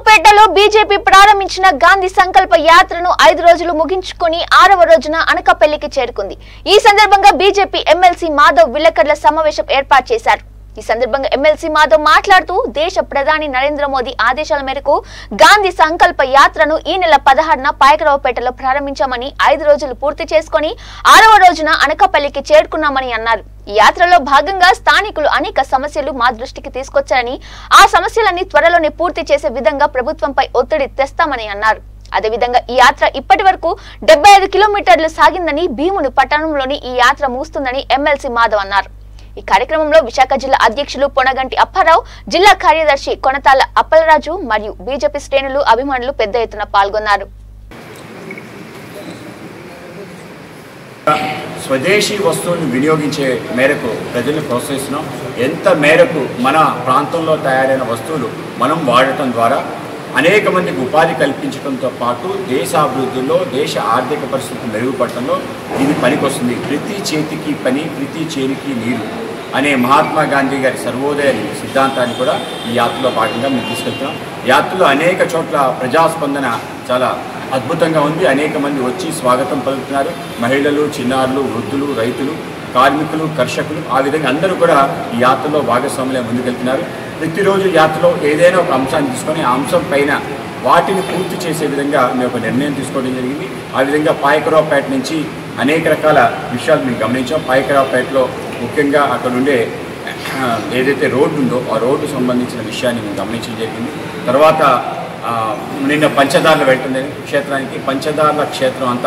పాయకరావుపేటలో BJP ప్రారంభించిన గాంధీ సంకల్ప యాత్రను ఐదు రోజులు ముగించుకొని ఆరవ రోజున అనకపల్లికి చేరుకుంది ఈ సందర్భంగా బీజేపీ ఎమ్మెల్సీ మాధవ్ విల్లకడ్ల సమావేశం ఏర్పాటు చేశారు ఈ సందర్భంగా ఎమ్మెల్సీ మాధవ్ మాట్లాడుతూ దేశ ప్రధాని నరేంద్ర మోదీ ఆదేశాల మేరకు గాంధీ సంకల్ప యాత్రను ఈ నెల పదహారున పాయకరావుపేటలో ప్రారంభించామని ఐదు రోజులు పూర్తి చేసుకొని ఆరవ రోజున అనకాపల్లికి చేరుకున్నామని అన్నారు ఈ యాత్రలో భాగంగా స్థానికులు అనేక సమస్యలు మా దృష్టికి తీసుకొచ్చారని ఆ సమస్యలన్నీ త్వరలోనే పూర్తి చేసే విధంగా ప్రభుత్వంపై ఒత్తిడి తెస్తామని అన్నారు అదేవిధంగా ఈ యాత్ర ఇప్పటి వరకు డెబ్బై ఐదు కిలోమీటర్లు సాగిందని భీముని పట్టణంలోని ఈ యాత్ర ముగుస్తుందని ఎమ్మెల్సీ మాధవ్ అన్నారు ఈ కార్యక్రమంలో విశాఖ జిల్లా అధ్యక్షులు పొనగంటి అప్పారావు జిల్లా కార్యదర్శి కొనతాల అప్పలరాజు మరియు బీజేపీ శ్రేణులు అభిమానులు పెద్ద ఎత్తున పాల్గొన్నారు స్వదేశీ వస్తువులను వినియోగించే మేరకు ప్రజల్ని ప్రోత్సహిస్తున్నాం ఎంత మేరకు మన ప్రాంతంలో తయారైన వస్తువులు మనం వాడటం ద్వారా అనేక మందికి ఉపాధి కల్పించడంతో పాటు దేశ అభివృద్ధిలో దేశ ఆర్థిక పరిస్థితి మెరుగుపడటంలో ఇది పనికొస్తుంది ప్రతి చేతికి పని ప్రతి చేనికి నీరు అనే మహాత్మా గాంధీ గారి సర్వోదయ సిద్ధాంతాన్ని కూడా ఈ యాత్రలో భాగంగా మేము తీసుకెళ్తున్నాం యాత్రలో అనేక చోట్ల ప్రజాస్పందన చాలా అద్భుతంగా ఉంది అనేక మంది వచ్చి స్వాగతం పలుకుతున్నారు మహిళలు చిన్నారులు వృద్ధులు రైతులు కార్మికులు కర్షకులు ఆ విధంగా అందరూ కూడా ఈ యాత్రలో భాగస్వాములే ముందుకెళ్తున్నారు ప్రతిరోజు యాత్రలో ఏదైనా ఒక అంశాన్ని తీసుకొని ఆ అంశం పైన వాటిని పూర్తి చేసే విధంగా మేము ఒక నిర్ణయం తీసుకోవడం జరిగింది ఆ విధంగా పాయకరావుపేట నుంచి అనేక రకాల విషయాలు మేము గమనించాం పాయకరావుపేటలో ముఖ్యంగా అక్కడ ఉండే ఆ, ఏదైతే రోడ్డు ఉందో ఆ రోడ్డు సంబంధించిన విషయాన్ని మేము గమనించడం జరిగింది తర్వాత ఆ, నిన్న పంచదారులు వెళ్తుంది క్షేత్రానికి పంచదారుల క్షేత్రం అంతా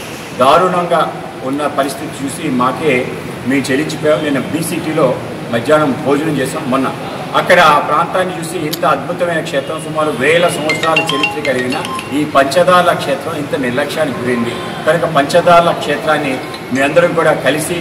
దారుణంగా ఉన్న పరిస్థితి చూసి మాకే మేము చెల్లించిపోయాం నిన్న బీసీటీలో మధ్యాహ్నం భోజనం చేసాం మొన్న అక్కడ ఆ ప్రాంతాన్ని చూసి ఇంత అద్భుతమైన క్షేత్రం సుమారు వేల సంవత్సరాల చరిత్ర కలిగిన ఈ పంచదారుల క్షేత్రం ఇంత నిర్లక్ష్యానికి గురైంది కనుక పంచదారుల క్షేత్రాన్ని మీ అందరం కూడా కలిసి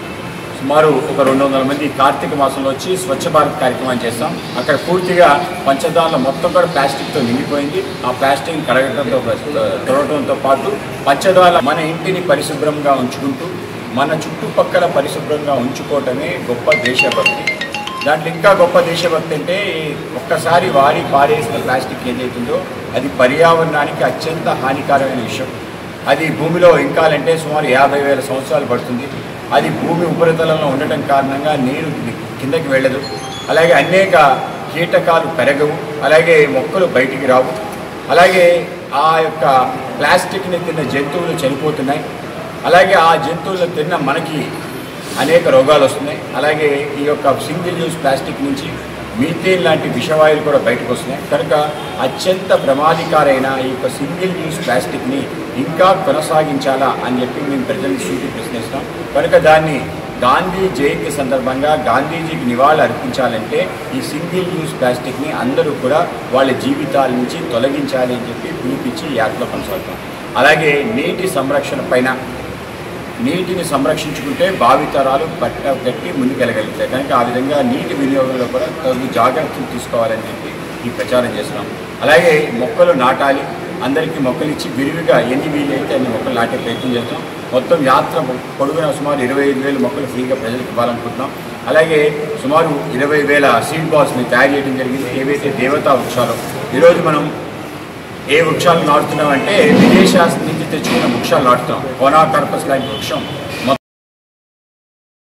సుమారు ఒక రెండు వందల మంది కార్తీక మాసంలో వచ్చి స్వచ్ఛ భారత్ కార్యక్రమం చేస్తాం అక్కడ పూర్తిగా పంచదారుల మొత్తం కూడా ప్లాస్టిక్తో నిండిపోయింది ఆ ప్లాస్టిక్ కడగడంతో తొడటంతో పాటు పంచదారుల మన ఇంటిని పరిశుభ్రంగా ఉంచుకుంటూ మన చుట్టుపక్కల పరిశుభ్రంగా ఉంచుకోవటమే గొప్ప దేశభక్తి దాంట్లో ఇంకా గొప్ప దేశభక్తి అంటే ఒక్కసారి వాడి పారేసిన ప్లాస్టిక్ ఏదైతుందో అది పర్యావరణానికి అత్యంత హానికరమైన విషయం అది భూమిలో ఇంకాలంటే సుమారు యాభై వేల సంవత్సరాలు పడుతుంది అది భూమి ఉపరితలంలో ఉండటం కారణంగా నీరు కిందకి వెళ్ళదు అలాగే అనేక కీటకాలు పెరగవు అలాగే మొక్కలు బయటికి రావు అలాగే ఆ యొక్క ప్లాస్టిక్ని తిన్న జంతువులు చనిపోతున్నాయి అలాగే ఆ జంతువులు తిన్న మనకి అనేక రోగాలు వస్తున్నాయి అలాగే ఈ యొక్క సింగిల్ యూజ్ ప్లాస్టిక్ నుంచి మీథేన్ లాంటి విషవాయువులు కూడా బయటకు వస్తున్నాయి కనుక అత్యంత ప్రమాదకారైన ఈ యొక్క సింగిల్ యూజ్ ప్లాస్టిక్ని ఇంకా కొనసాగించాలా అని చెప్పి మేము ప్రజల్ని సూచి ప్రశ్నిస్తాం కనుక దాన్ని గాంధీ జయంతి సందర్భంగా గాంధీజీకి నివాళులు అర్పించాలంటే ఈ సింగిల్ యూజ్ ప్లాస్టిక్ని అందరూ కూడా వాళ్ళ జీవితాల నుంచి తొలగించాలి అని చెప్పి పిలిపించి ఈ యాత్రలో కొనసాగుతాం అలాగే నీటి సంరక్షణ పైన నీటిని సంరక్షించుకుంటే భావితరాలు పట్ట పెట్టి ముందుకెళ్ళగలుగుతాయి కనుక ఆ విధంగా నీటి వినియోగంలో కూడా తగు జాగ్రత్తలు తీసుకోవాలని చెప్పి ఈ ప్రచారం చేస్తున్నాం అలాగే మొక్కలు నాటాలి అందరికీ మొక్కలు ఇచ్చి విరివిగా ఎన్ని వీలైతే అన్ని మొక్కలు నాటే ప్రయత్నం చేస్తాం మొత్తం యాత్ర పొడుగున సుమారు ఇరవై ఐదు వేల మొక్కలు ఫ్రీగా ప్రజలకు ఇవ్వాలనుకుంటున్నాం అలాగే సుమారు ఇరవై వేల సీడ్ బాల్స్ని తయారు చేయడం జరిగింది ఏవైతే దేవతా వృక్షాలు ఈరోజు మనం ఏ వృక్షాలు నాటుతున్నామంటే విదేశాల నుంచి తెచ్చుకున్న వృక్షాలు నాటుతున్నాం కోనా కార్పస్ లాంటి వృక్షం